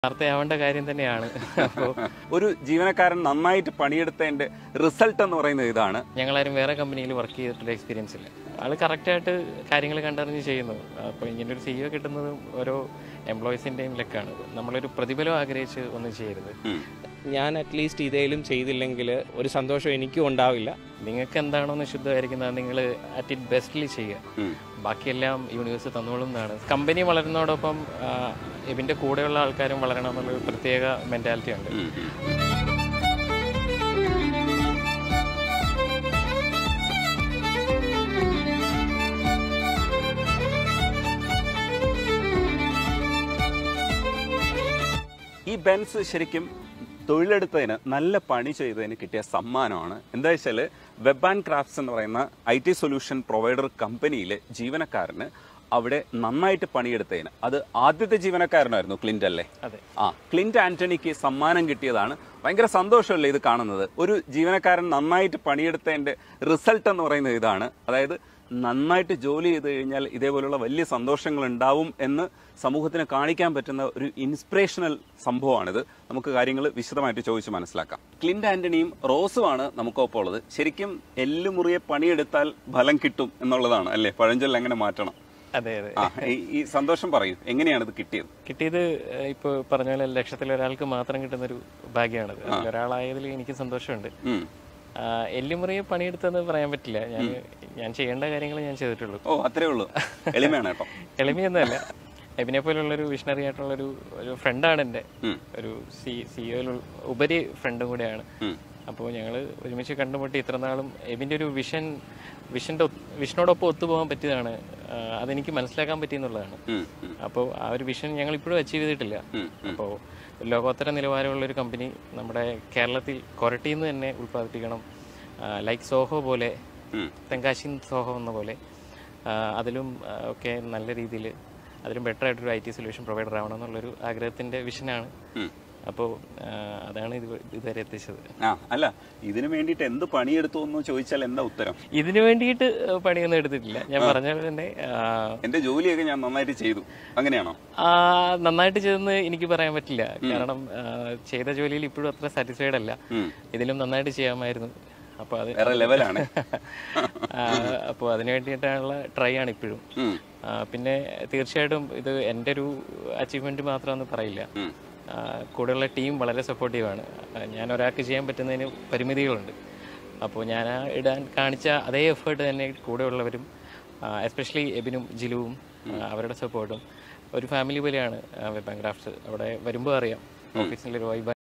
വാർത്തയാവേണ്ട കാര്യം തന്നെയാണ് അപ്പോൾ ഒരു ജീവനക്കാരൻ നന്നായിട്ട് പണിയെടുത്തതിന്റെ റിസൾട്ട് എന്ന് പറയുന്നത് ഇതാണ് ഞങ്ങളാരും വേറെ കമ്പനിയിൽ വർക്ക് ചെയ്തിട്ടുള്ള എക്സ്പീരിയൻസ് ഇല്ല ആള് കറക്റ്റായിട്ട് കാര്യങ്ങൾ കണ്ടറിഞ്ഞ് ചെയ്യുന്നു അപ്പോൾ ഇങ്ങനെ ഒരു സിഇഒ കിട്ടുന്നതും ഓരോ എംപ്ലോയീസിൻ്റെയും ലക്കാണ് നമ്മളൊരു പ്രതിഫലം ആഗ്രഹിച്ച് ഒന്നും ചെയ്യരുത് ഉം. ഞാൻ അറ്റ്ലീസ്റ്റ് ഇതേലും ചെയ്തില്ലെങ്കിൽ ഒരു സന്തോഷം എനിക്കും ഉണ്ടാവില്ല നിങ്ങൾക്ക് എന്താണോന്ന് ശുദ്ധമായിരിക്കുന്നത് നിങ്ങൾ അറ്റ് ഇറ്റ് ബെസ്റ്റ്ലി ചെയ്യുക ഉം. ബാക്കിയെല്ലാം യൂണിവേഴ്സ് തന്നോളും എന്നാണ് കമ്പനി വളരുന്നതോടൊപ്പം ആ, ഇതിന്റെ കൂടെയുള്ള ആൾക്കാരും വളരണം എന്നുള്ളൊരു പ്രത്യേക മെന്റാലിറ്റി ഉണ്ട് ഉം, ഉം. ഈ ബെൻസ് ശരിക്കും തൊഴിലെടുത്തതിന് നല്ല പണി ചെയ്തതിന് കിട്ടിയ സമ്മാനമാണ് എന്താ വെച്ചാൽ വെബ് ആൻഡ് ക്രാഫ്റ്റ്സ് എന്ന് പറയുന്ന ഐ ടി സൊല്യൂഷൻ പ്രൊവൈഡർ കമ്പനിയിലെ ജീവനക്കാരന് അവിടെ നന്നായിട്ട് പണിയെടുത്തതിന് അത് ആദ്യത്തെ ജീവനക്കാരനായിരുന്നു ക്ലിന്റ് അല്ലേ അതെ ആ ക്ലിന്റ് ആന്റണിക്ക് സമ്മാനം കിട്ടിയതാണ് ഭയങ്കര സന്തോഷമല്ലേ ഇത് കാണുന്നത് ഒരു ജീവനക്കാരൻ നന്നായിട്ട് പണിയെടുത്തതിന്റെ റിസൾട്ട് എന്ന് പറയുന്നത് ഇതാണ് അതായത് നന്നായിട്ട് ജോലി ചെയ്ത് കഴിഞ്ഞാൽ ഇതേപോലുള്ള വലിയ സന്തോഷങ്ങൾ ഉണ്ടാവും എന്ന് സമൂഹത്തിന് കാണിക്കാൻ പറ്റുന്ന ഒരു ഇൻസ്പിറേഷണൽ സംഭവമാണിത് നമുക്ക് കാര്യങ്ങൾ വിശദമായിട്ട് ചോദിച്ച് മനസ്സിലാക്കാം ക്ലിന്റ് ആന്റണിയും റോസുമാണ് നമുക്കൊപ്പം ഉള്ളത് ശരിക്കും എല്ലുമുറിയെ പണിയെടുത്താൽ ഫലം കിട്ടും എന്നുള്ളതാണ് അല്ലേ പഴഞ്ചൊല്ല് അങ്ങനെ മാറ്റണം അതെ അതെ ആ ഈ- ഈ സന്തോഷം പറയൂ എങ്ങനെയാണ് ഇത് കിട്ടിയത് കിട്ടിയത് ഏഹ്, ഇപ്പൊ പറഞ്ഞ പോലെ ലക്ഷത്തിൽ ഒരാൾക്ക് മാത്രം കിട്ടുന്ന ഒരു ഭാഗ്യമാണത് അതിൽ ഒരാളായതിൽ എനിക്ക് സന്തോഷമുണ്ട് ഉം. ആ, എല്ലുമുറിയെ പണിയെടുത്തെന്ന് പറയാൻ പറ്റില്ല ഞാൻ ഞാൻ ചെയ്യേണ്ട കാര്യങ്ങൾ ഞാൻ ചെയ്തിട്ടുള്ളൂ ഓ അത്രേ ഉള്ളൂ എളിമയാണ് കേട്ടോ എളിമയൊന്നുമല്ല എബിനെ പോലുള്ള ഒരു വിഷണറി ആയിട്ടുള്ള ഒരു ഒരു ഫ്രണ്ടാണ് എൻ്റെ ഉം. ഒരു സി സിഒയിൽ ഉപരി ഫ്രണ്ടും കൂടെയാണ് ഉം. അപ്പോൾ ഞങ്ങൾ ഒരുമിച്ച് കണ്ടുമുട്ടി ഇത്ര നാളും എബിൻ്റെ ഒരു വിഷൻ വിഷൻ്റെ വിഷനോടൊപ്പം ഒത്തുപോകാൻ പറ്റിയതാണ് ആ, അതെനിക്ക് മനസ്സിലാക്കാൻ പറ്റിയെന്നുള്ളതാണ് ഉം, ഉം, അപ്പോൾ ആ ഒരു വിഷൻ ഞങ്ങൾ ഇപ്പോഴും അച്ചീവ് ചെയ്തിട്ടില്ല ഉം, ഉം. അപ്പോൾ ലോകോത്തര നിലവാരമുള്ള ഒരു കമ്പനി നമ്മുടെ കേരളത്തിൽ കൊരട്ടിയിൽ നിന്ന് തന്നെ ഉൽപ്പാദിപ്പിക്കണം ലൈക്ക് സോഹോ പോലെ ഉം. തെങ്കാശി സോഹോ എന്ന പോലെ ആ, അതിലും ആ, ഒക്കെ നല്ല രീതിയിൽ അതിലും ബെറ്റർ ആയിട്ടൊരു ഐ ടി സൊല്യൂഷൻ പ്രൊവൈഡർ ആവണം എന്നുള്ളൊരു ആഗ്രഹത്തിൻ്റെ വിഷനാണ് ഉം. അപ്പോൾ ആ, അതാണ് ഇത് ഇതുവരെ എത്തിച്ചത് ആ അല്ല ഇതിനു വേണ്ടിയിട്ട് എന്ത് പണിയെടുത്തു എന്ന് ചോദിച്ചാൽ എന്താ ഉത്തരം ഇതിനു വേണ്ടിയിട്ട് പണിയൊന്നും എടുത്തിട്ടില്ല ഞാൻ പറഞ്ഞ പോലെ തന്നെ ആ, എന്റെ ജോലിയൊക്കെ ഞാൻ നന്നായിട്ട് ചെയ്തു അങ്ങനെയാണോ ആ, നന്നായിട്ട് ചെയ്തെന്ന് എനിക്ക് പറയാൻ പറ്റില്ല കാരണം ആ, ചെയ്ത ജോലിയിൽ ഇപ്പോഴും അത്ര സാറ്റിസ്ഫൈഡ് അല്ല ഉം. ഇതിലും നന്നായിട്ട് ചെയ്യാമായിരുന്നു അപ്പോൾ അത് വേറെ ലെവലാണ് അപ്പോൾ അതിന് വേണ്ടിയിട്ടാണുള്ള ട്രൈ ആണ് ഇപ്പോഴും ഉം, ആ, പിന്നെ തീർച്ചയായിട്ടും ഇത് എൻ്റെ ഒരു അച്ചീവ്മെന്റ് മാത്രമെന്ന് പറയില്ല ഉം. ആ, കൂടെയുള്ള ടീം വളരെ സപ്പോർട്ടീവാണ് ഞാൻ ഒരാൾക്ക് ചെയ്യാൻ പറ്റുന്നതിന് പരിമിതികളുണ്ട് അപ്പോൾ ഞാൻ ആ ഇടാൻ കാണിച്ച അതേ എഫേർട്ട് തന്നെ കൂടെയുള്ളവരും എസ്പെഷ്യലി എബിനും ജിലുവും ആ, അവരുടെ സപ്പോർട്ടും ഒരു ഫാമിലി പോലെയാണ് വെബ് ആൻഡ് ക്രാഫ്റ്റ്സ് അവിടെ വരുമ്പോൾ അറിയാം ഓഫീസിലൊരു വൈബ്